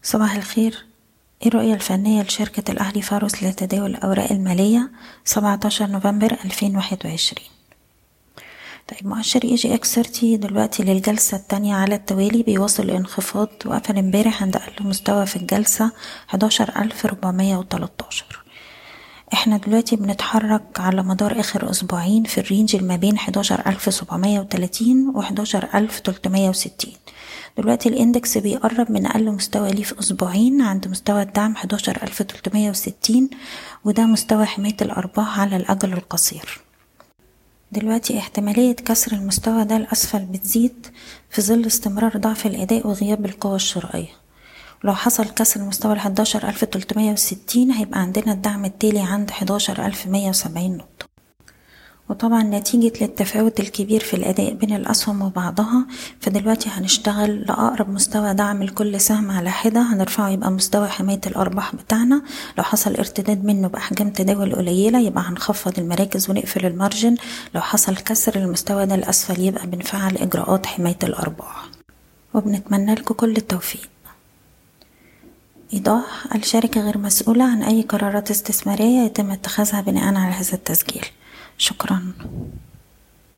صباح الخير ايه الرؤية الفنية لشركة الأهلي فاروس لتداول الأوراق المالية 17 نوفمبر 2021 طيب مؤشر اي جي اكس 30 دلوقتي للجلسة التانية على التوالي بيواصل انخفاض وقفل امبارح عند أقل مستوى في الجلسة 11413 احنا دلوقتي بنتحرك على مدار اخر اسبوعين في الرينج ما بين 11730 و 11360 دلوقتي الاندكس بيقرب من اقل مستوى ليه في اسبوعين عند مستوى الدعم 11360 وده مستوى حماية الارباح على الاجل القصير دلوقتي احتمالية كسر المستوى ده الأسفل بتزيد في ظل استمرار ضعف الأداء وغياب القوة الشرائية لو حصل كسر المستوى الحداشر ألف تلتمية وستين هيبقى عندنا الدعم التالي عند حداشر ألف مية وسبعين نقطة وطبعا نتيجة للتفاوت الكبير في الأداء بين الأسهم وبعضها فدلوقتي هنشتغل لأقرب مستوى دعم لكل سهم على حدة هنرفعه يبقى مستوى حماية الأرباح بتاعنا لو حصل ارتداد منه بأحجام تداول قليلة يبقى هنخفض المراكز ونقفل المارجن لو حصل كسر المستوى ده الأسفل يبقى بنفعل إجراءات حماية الأرباح وبنتمنى لكم كل التوفيق إيضاح الشركة غير مسؤولة عن أي قرارات استثمارية يتم اتخاذها بناء على هذا التسجيل شكرا